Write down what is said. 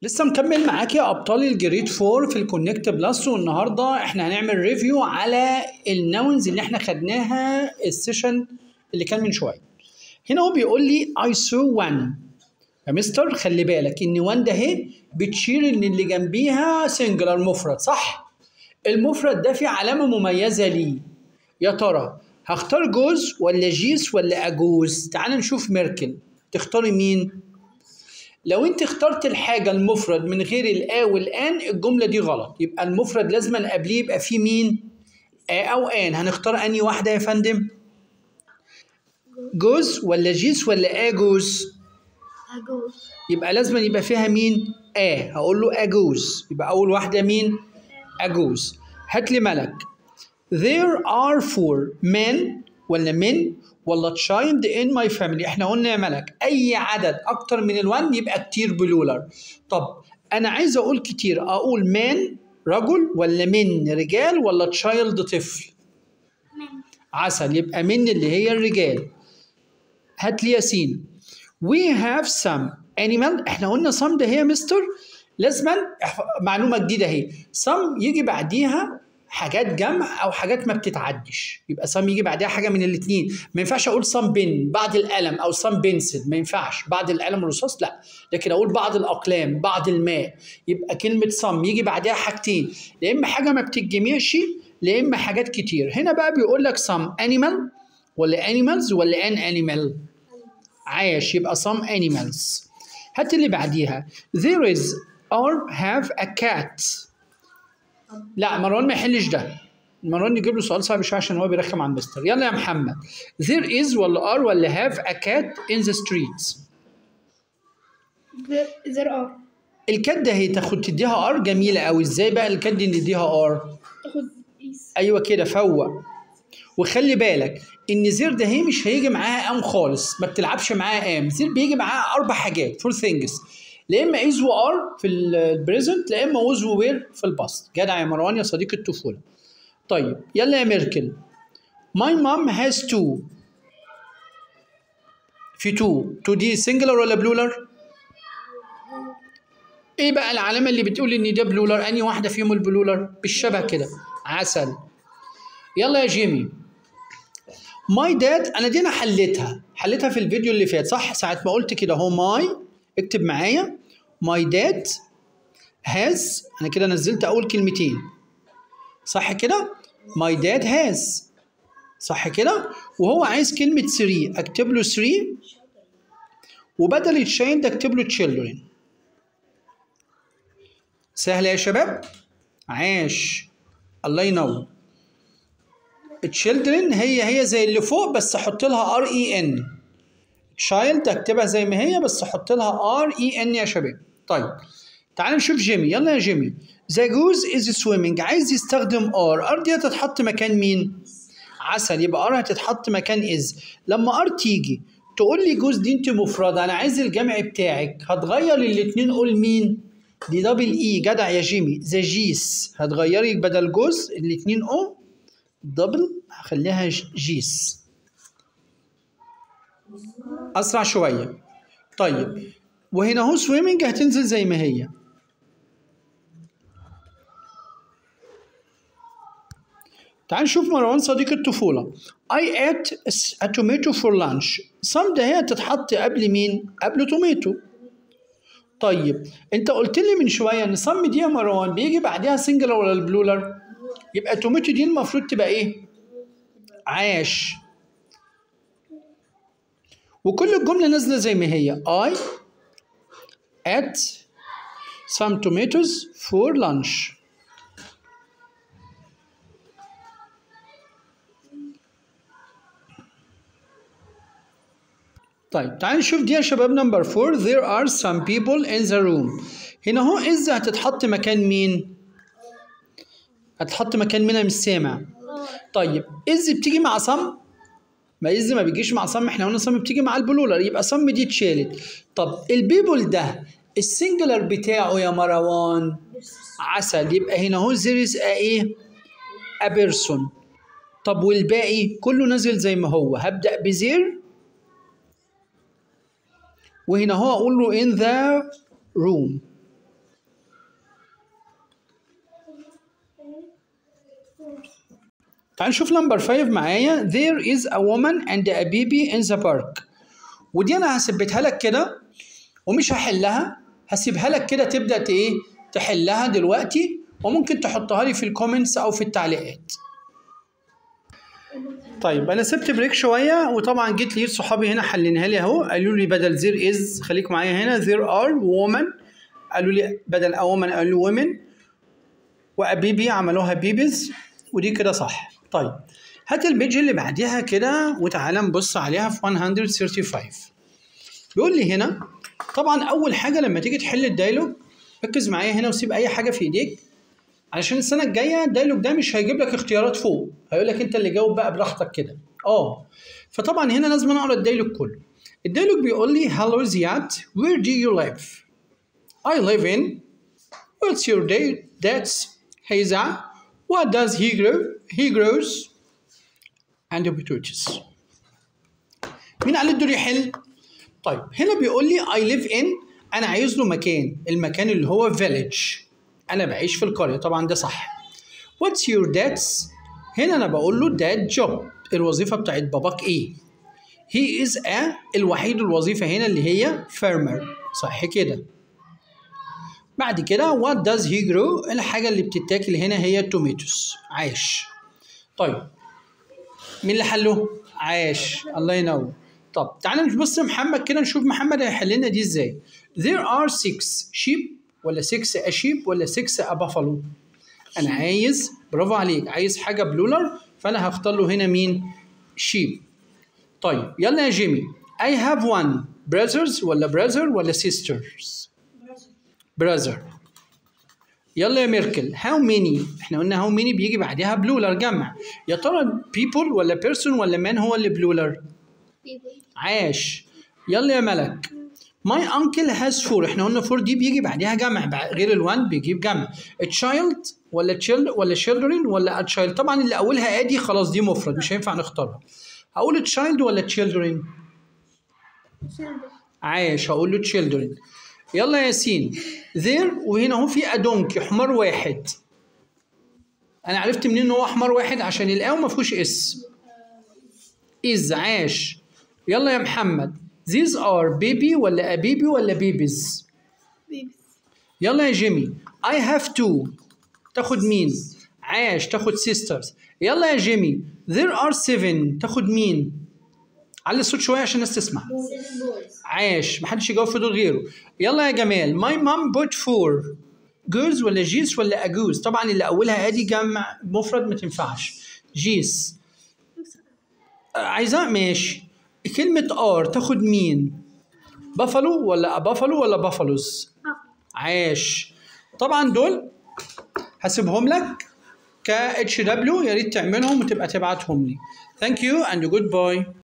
لسه مكمل معاك يا ابطال الجريد 4 في الكونكت بلس والنهارده احنا هنعمل ريفيو على النونز اللي احنا خدناها السيشن اللي كان من شويه هنا هو بيقول لي I saw one يا مستر خلي بالك ان وان ده اهي بتشير ان اللي جنبيها سنجلر مفرد صح المفرد ده فيه علامه مميزه ليه يا ترى هختار جوز ولا جيس ولا اجوز تعال نشوف ميركل تختاري مين لو انت اخترت الحاجه المفرد من غير الا والان الجمله دي غلط يبقى المفرد لازم قبليه يبقى فيه مين ا او ان هنختار انهي واحده يا فندم جوز ولا جيس ولا اجوز أجوز يبقى لازم يبقى فيها مين ا هقول له اجوز يبقى اول واحده مين اجوز هات لي ملك there are four men ولا men ولا child in my family احنا قلنا يا ملك اي عدد اكتر من الوان يبقى كتير بلولر طب انا عايز اقول كتير اقول man رجل ولا من رجال ولا child طفل من عسل يبقى من اللي هي الرجال هات لي ياسين we have some animal احنا قلنا some ده هي مستر لازما احف- معلومه جديده اهي some يجي بعديها حاجات جمع او حاجات ما بتتعدش يبقى some يجي بعدها حاجه من الاثنين ما ينفعش اقول some بن بعد القلم او some بنسل ما ينفعش بعد القلم الرصاص لا لكن اقول بعض الاقلام بعض الماء يبقى كلمه some يجي بعدها حاجتين يا اما حاجه ما بتتجمعش يا اما حاجات كتير هنا بقى بيقول لك some animal ولا animals ولا an animal عايش يبقى some animals هات اللي بعديها there is or have a cat لا مروان ما يحلش ده مروان نجيب له سؤال صعب شويه عشان هو بيرخم على المستر يلا يا محمد there is ولا are ولا have a cat in the streets there, there are الكات ده هي تاخد تديها ار جميله قوي ازاي بقى الكات دي نديها ار تاخد إيس ايوه كده فوق وخلي بالك ان زير ده هي مش هيجي معاها ام خالص ما بتلعبش معاها ام زير بيجي معاها اربع حاجات فور ثينجز لا اما از وار في البريزنت لا اما وز ووير في الباست جدع يا مروان يا صديق الطفوله طيب يلا يا ميركل ماي مام هاز تو في تو تو دي سنجلر ولا بلولر ايه بقى العلامه اللي بتقول ان ده بلولر انهي واحده فيهم البلولر بالشبه كده عسل يلا يا جيمي ماي داد انا دي انا حليتها حليتها في الفيديو اللي فات صح ساعه ما قلت كده هو ماي اكتب معايا ماي داد هاز انا كده نزلت اول كلمتين صح كده ماي داد هاز صح كده وهو عايز كلمه 3 اكتب له 3 وبدل التشايلد اكتب له تشيلدرن سهله يا شباب عاش الله ينور children هي هي زي اللي فوق بس احط لها ار اي ان child اكتبها زي ما هي بس احط لها ار اي ان يا شباب طيب تعال نشوف جيمي يلا يا جيمي ذا جوز از سويمنج عايز يستخدم ار ار دي هتتحط مكان مين عسل يبقى ار هتتحط مكان از لما ار تيجي تقول لي جوز دي انت مفرده انا عايز الجمع بتاعك هتغير الاثنين قول مين دي دبل اي جدع يا جيمي ذا جيس هتغيري بدل جوز الاثنين او دبل هخليها ج- جيس اسرع شويه طيب وهنا اهو سويمنج هتنزل زي ما هي تعال نشوف مروان صديق الطفولة I ate a tomato for lunch some ده هي تتحط قبل مين؟ قبل توميتو طيب انت قلت لي من شوية ان صم دي يا مروان بيجي بعدها سنجلر ولا البلولر؟ يبقى توميتو دي المفروض تبقى ايه؟ عاش وكل الجملة نازلة زي ما هي I ate some tomatoes for lunch طيب تعال نشوف دي يا شباب نمبر 4 there are some people in the room هنا هو إز هتتحط مكان مين؟ هتحط مكان مين أنا مش سامع طيب إز بتيجي مع صم ما إز ما بيجيش مع صم احنا قلنا صم بتيجي مع البلولر يبقى صم دي اتشالت طب البيبل ده السنجلر بتاعه يا مروان عسل يبقى هنا هو there is a ايه؟ a person طب والباقي كله نازل زي ما هو هبدأ بزير وهنا هو اقول له in the room تعال نشوف نمبر 5 معايا there is a woman and a baby in the park ودي انا هثبتها لك كده ومش هحلها هسيبها لك كده تبدا ت- ايه تحلها دلوقتي وممكن تحطها لي في الكومنتس او في التعليقات طيب انا سبت بريك شويه وطبعا جيت لقيت صحابي هنا حلينها لي اهو قالوا لي بدل زير از خليك معايا هنا زير ار وومن قالوا لي بدل ا وومن قالوا وومن وابيبي عملوها بيبيز ودي كده صح طيب هات البيج اللي بعديها كده وتعالى نبص عليها في 135 بيقول لي هنا طبعا اول حاجه لما تيجي تحل الدايلوج ركز معايا هنا وسيب اي حاجه في ايديك علشان السنه الجايه الدايلوج ده مش هيجيب لك اختيارات فوق هيقول لك انت اللي جاوب بقى براحتك كده اه فطبعا هنا لازم اقرا الدايلوج كله الدايلوج بيقول لي hello زياد where do you live I live in what's your day that's Heiza what does he grow he grows and potatoes مين على الدور يحل طيب هنا بيقول لي I live in أنا عايز له مكان المكان اللي هو village أنا بعيش في القرية طبعا ده صح What's your dad's هنا أنا بقول له dad job الوظيفة بتاعت باباك إيه He is a الوحيد الوظيفة هنا اللي هي farmer صح كده بعد كده what does he grow الحاجة اللي بتتاكل هنا هي tomatoes عاش طيب مين اللي حله؟ عاش الله ينور طب تعالى نبص محمد كده نشوف محمد هيحل لنا دي ازاي there are six sheep ولا six a sheep ولا six a buffalo انا عايز برافو عليك عايز حاجه بلولر فانا هختار له هنا مين sheep طيب يلا يا جيمي I have one brothers ولا brother ولا sisters brother يلا يا ميركل هاو ماني احنا قلنا هاو ماني بيجي بعدها بلولر جمع يا ترى people ولا بيرسون ولا مان هو اللي بلولر People. عاش يلا يا ملك ماي انكل هاز فور احنا قلنا فور دي بيجي بعدها جمع بع- غير الوان بيجيب جمع تشايلد ولا تشيلد ولا children ولا تشايلد طبعا اللي اولها ادي خلاص دي مفرد مش هينفع نختارها هقول تشايلد ولا children Children. عايش هقول له children يلا يا ياسين there وهنا اهو في ادونكي حمار واحد انا عرفت منين ان هو حمار واحد عشان الاو ما فيهوش اس از عاش يلا يا محمد these are baby ولا a baby ولا babies Babies. يلا يا جيمي I have two تاخد مين عاش تاخد sisters يلا يا جيمي there are seven تاخد مين علي الصوت شويه عشان الناس تسمع Seven boys. عاش محدش يجاوب في دول غيره يلا يا جمال my mom bought four جوز ولا جيس ولا اجوز طبعا اللي اولها ادي جمع مفرد ما تنفعش جيس آه، عايزاه ماشي كلمة ار تاخد مين بافالو ولا بافالو ولا بافالوز Buffalo. عاش طبعا دول هسيبهم لك ك اتش دبليو يا ريت تعملهم وتبقى تبعتهم لي ثانك يو اند جود باي